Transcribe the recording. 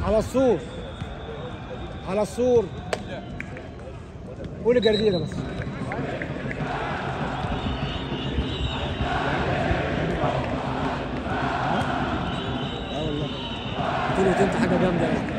على السور على السور قول الجريدة بس اه والله قلت له انت حاجه جامده